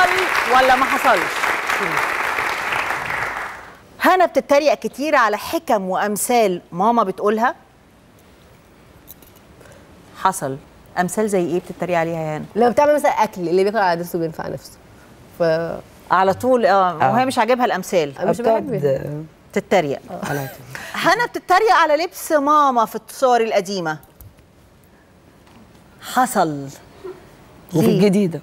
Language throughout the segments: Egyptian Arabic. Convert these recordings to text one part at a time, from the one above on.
حصل ولا ما حصلش هنا بتتريق كتير على حكم وامثال ماما بتقولها حصل امثال زي ايه بتتريق عليها يا هنا لما بتعمل مثلا اكل اللي بياكل على نفسه بينفع نفسه ف على طول اه آه. وهي مش عاجبها الامثال أنا مش بحب بتقعد تتريق على طول هنا بتتريق على لبس ماما في الصور القديمه حصل وفي ليه؟ الجديده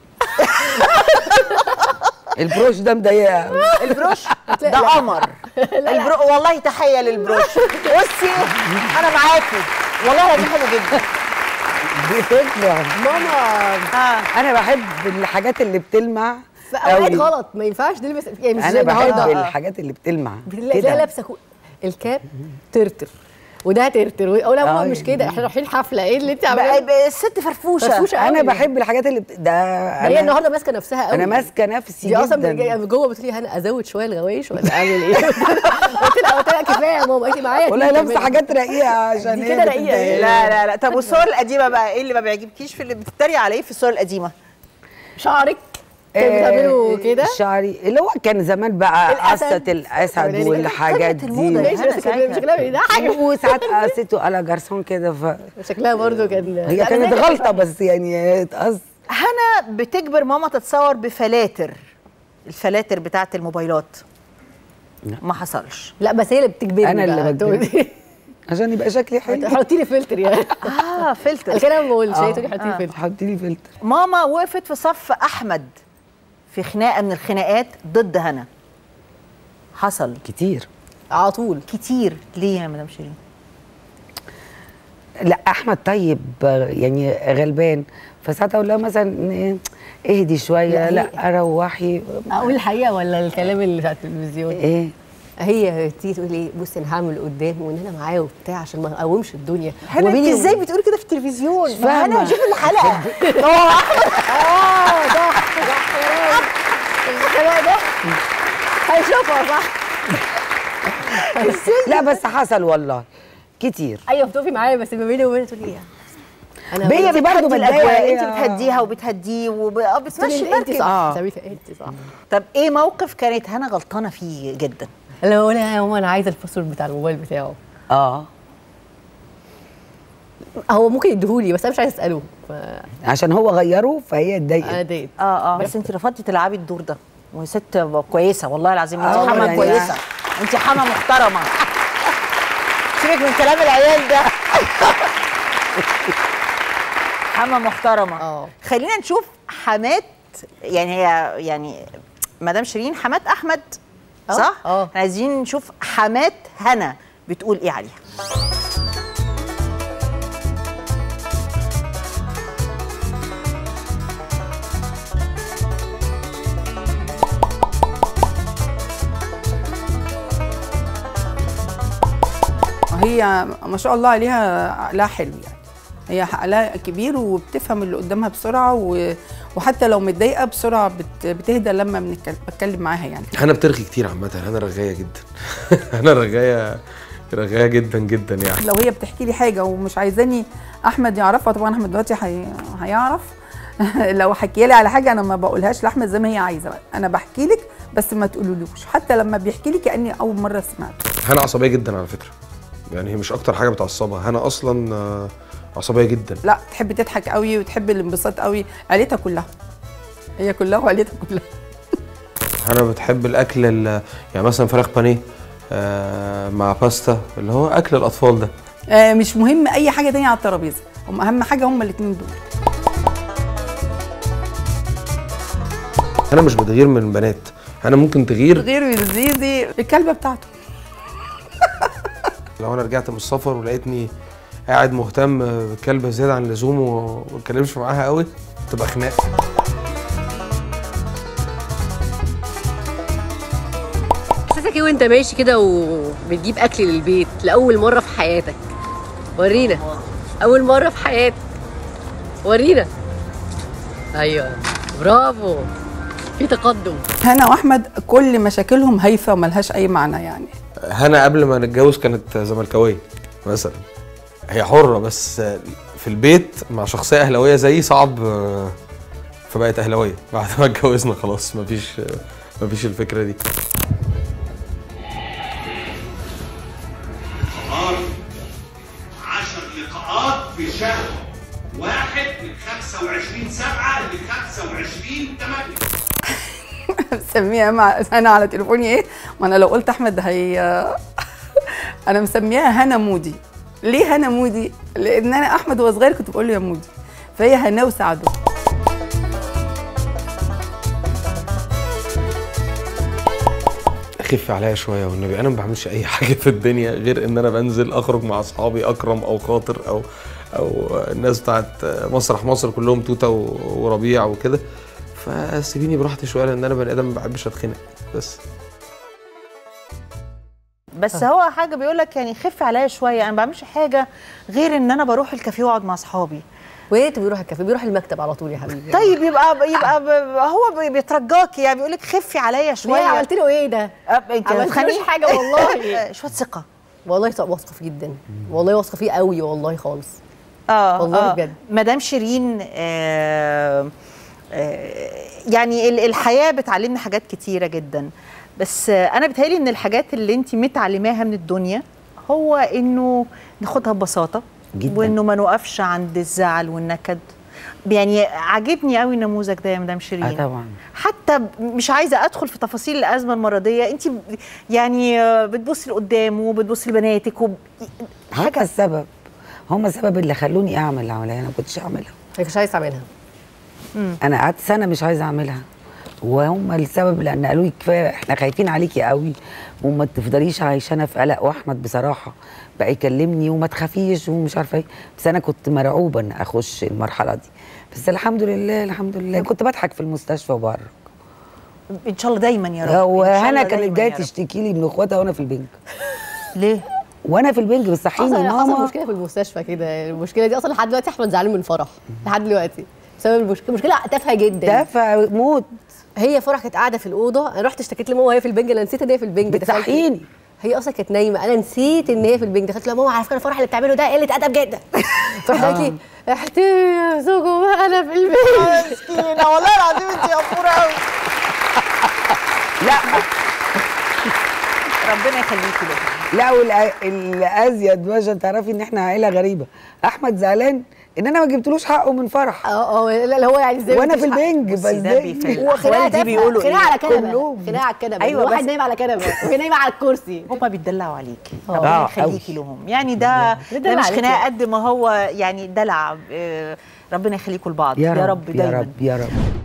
البروش ده مضايقها البروش ده قمر البرو والله تحيه للبروش بصي انا معاكي والله العظيم حلو جدا دي فكره ماما اه انا بحب الحاجات اللي بتلمع في اوقات أوي. غلط ما ينفعش نلبس يعني مش انا زي بحب النهارده الحاجات اللي بتلمع بتلاقي كده. لابسه كو... الكاب ترتر وده ترتر او لا هو آه، مش كده احنا رايحين حفله ايه اللي انت عاملاه بقى بقى الست فرفوشه فرفوشة انا قوي. بحب الحاجات اللي بت... ده هي انا النهارده ماسكه نفسها قوي انا ماسكه نفسي دي اصلا جدا جايه من جوه بتقول لي انا ازود شويه الغوايش ولا اعمل ايه؟ قلت لها قلت لها كفايه يا ماما قالت لي معايا والله اتنين لابسه كمان. حاجات رقيقه عشان دي هي كده رقيقة. بتتضايق. لا لا لا طب والصور القديمه بقى ايه اللي ما بيعجبكيش في اللي بتتريق عليه في الصور القديمه شعرك كان آه، بتعمله كده شعري اللي هو كان زمان بقى الأسد. قصه الاسد أولاني. والحاجات طلعت الموضة دي يا ماشي بس كان شكلها بيضحك وساعات قصته على جرسون كده ف شكلها برضو كان هي لا، كانت أنا غلطه بس يعني اتقص هنا بتجبر ماما تتصور بفلاتر الفلاتر بتاعت الموبايلات ما حصلش لا بس هي اللي بتجبرني أنا اللي بقى. بجبرك. عشان يبقى شكلي حلو حطي لي فلتر يعني اه فلتر الكلام ما بقولش هي آه. تقولي حطي لي فلتر حطي لي فلتر ماما وقفت في صف احمد في خناقه من الخناقات ضد هنا حصل كتير على طول كتير ليه يا مدام شيرين لا احمد طيب يعني غلبان فساعات اقول لها مثلا إيه، اهدي شويه لا، لا روحي اقول الحقيقه ولا الكلام اللي بتاع التلفزيون ايه هي تيجي تقول لي بصي انا هعمل قدام وان انا معاه وبتاع عشان ما اقومش الدنيا هنا انت وبيني ازاي بتقولي كده في التلفزيون ما فاهمة. انا هشوف الحلقه هو اه صح صح الخناق ده هيشوفها صح لا بس حصل والله كتير ايوه بتقفي معايا بس ما بيني وبينها تقولي ايه انا بيا انت برضه بتهدي متضايقة الاجواء هي. انت بتهديها وبتهديه وب... آه، بتمشي تقولي انت المركب صح آه. تعملي فيها انت صح طب ايه موقف كانت هنا غلطانه فيه جدا اللي هو لا يا ماما انا عايزه الباسورد بتاع الموبايل بتاعه اه هو ممكن يديهولي بس انا مش عايزه اساله ف عشان هو غيره فهي انا اتضايقت اتضايقت اه اه بس انت رفضتي تلعبي الدور ده وست كويسه والله العظيم انت آه، حما يعني كويسه انت حما محترمه سيبك من كلام العيال ده حما محترمه اه. خلينا نشوف حمات يعني هي يعني مدام شيرين حمات احمد اه، صح؟ اه. احنا عايزين نشوف حمات هنا بتقول ايه عليها هي ما شاء الله عليها عقلها حلو يعني هي عقلها كبير وبتفهم اللي قدامها بسرعه و... وحتى لو متضايقه بسرعه بت... بتهدى لما بنتكلم بتكلم معاها يعني هنا بترغي كتير عامة هنا رغاية جدا هنا رغاية رغاية جدا جدا يعني لو هي بتحكي لي حاجه ومش عايزاني احمد يعرفها طبعا احمد دلوقتي هي... هيعرف لو حكي لي على حاجه انا ما بقولهاش لاحمد زي ما هي عايزه انا بحكي لك بس ما تقولولوش حتى لما بيحكي لي كاني اول مره سمعته هنا عصبية جدا على فكرة يعني هي مش أكتر حاجة بتعصبها هنا أصلا آه، عصبية جدا لا تحب تضحك قوي وتحب الانبساط قوي عيلتها كلها هي كلها وعيلتها كلها هنا بتحب الأكل ال- يعني مثلا فراخ بانيه آه، مع باستا اللي هو أكل الأطفال ده آه، مش مهم اي حاجه تانية على الترابيزه هم اهم حاجه هم الاثنين دول هنا مش بتغير من البنات هنا ممكن تغير غير يزيدي الكلبه بتاعته لو أنا رجعت من السفر ولقيتني قاعد مهتم بالكلبة زيادة عن اللزوم وما بتكلمش معاها قوي تبقى خناقة احساسك ايه وانت ماشي كده وبتجيب اكل للبيت لاول مره في حياتك ورينا اول مره في حياتك ورينا ايوه برافو في تقدم هنا واحمد كل مشاكلهم هايفه وملهاش اي معنى يعني هنا قبل ما نتجوز كانت زملكاويه مثلا هي حره بس في البيت مع شخصيه اهلاويه زيي صعب فبقت اهلاويه بعد ما اتجوزنا خلاص مفيش مفيش الفكره دي قمر 10 لقاءات في شهر واحد من 25 7 ل 25 8 مسميها مع انا على تليفوني ايه ما انا لو قلت احمد هي انا مسميها هنا مودي ليه هنا مودي لان انا احمد وهو صغير كنت بقول له يا مودي فهي هنا وسعده خف عليا شويه والنبي انا ما بعملش اي حاجه في الدنيا غير ان انا بنزل اخرج مع اصحابي اكرم او خاطر او او الناس بتاعت مسرح مصر كلهم توته و- وربيع وكده فسيبيني براحتي شويه لان انا بني ادم ما بحبش اتخنق بس بس هو حاجه بيقول لك يعني خف عليا شويه انا ما بعملش حاجه غير ان انا بروح الكافيه واقعد مع اصحابي ويا ريت بيروح الكافيه بيروح المكتب على طول يا حبيبي طيب يبقى يبقى ب- هو بي- بيترجاكي يعني بيقول لك خفي عليا ليه شويه عملت له ايه ده؟ أب- انت عملتلوش هتخانقي؟ حاجة والله. شويه ثقه والله واثقه فيه جدا والله واثقه فيه قوي والله خالص اه والله آه. بجد. مدام شيرين آه آه يعني ال- الحياه بتعلمنا حاجات كتيره جدا بس آه انا بتهيألي ان الحاجات اللي انت متعلماها من الدنيا هو انه ناخدها ببساطه جداً. وانه ما نوقفش عند الزعل والنكد يعني عاجبني قوي النموذج ده يا مدام شيرين اه طبعا حتى ب- مش عايزه ادخل في تفاصيل الازمه المرضيه انت ب- يعني آه، بتبصي لقدام وبتبصي لبناتك وب... هم حاجه السبب هم السبب اللي خلوني اعمل العمليه انا ما كنتش اعملها هي مش عايز تعملها انا قعدت سنه مش عايزه اعملها وهم السبب لان قالوا لي كفايه احنا خايفين عليكي قوي وما تفضليش عايشانه في قلق واحمد بصراحه بقى يكلمني وما تخافيش ومش عارفه ايه بس انا كنت مرعوبه ان اخش المرحله دي بس الحمد لله الحمد لله كنت بضحك في المستشفى وبره ان شاء الله دايما يا رب إن شاء وهنا الله كانت دايماً جايه يا رب. تشتكي لي من اخواتها وانا في البنك ليه؟ وانا في البنك بتصحيني حصل حصل ماما مشكله في المستشفى كده المشكله دي اصلا لحد دلوقتي احمد زعلان من فرح لحد دلوقتي بسبب المشكله مشكله تافهه جدا دافع موت هي فرح كانت قاعده في الاوضه انا رحت اشتكيت لماما وهي في البنج انا نسيت ان هي في البنج دخلت- بتصحيني هي اصلا كانت نايمه انا نسيت ان هي في البنج دخلت لها ماما على فكره فرح اللي بتعمله ده قله ادب جدا فرحت قالت لي احترمي نفسكم بقى انا في البنج مسكينه والله العظيم انت غفوره قوي لا ربنا يخليكي لك لا والأ- الازيد باشا تعرفي ان احنا عائله غريبه احمد زعلان ان انا ما جبتلوش حقه من فرح اه اه لا لا، هو يعني ازاي وانا في مفيش حق؟ البنج بصي ده بزاي بيفرق. وخناقه الأحوال دي تافهة، بيقولوا خناقه إيه؟ على كنبه كلهم. خناقه على الكنبه أيوة أيوة واحد بس- نايم على كنبه وهي نايمه على الكرسي هما بيتدلعوا عليكي آه، ربنا أوي. يخليكي لهم يعني ده بيتدلع ده مش عليكي. خناقه قد ما هو يعني دلع آه، ربنا يخليكم لبعض يا رب يا رب يا دايما رب يا رب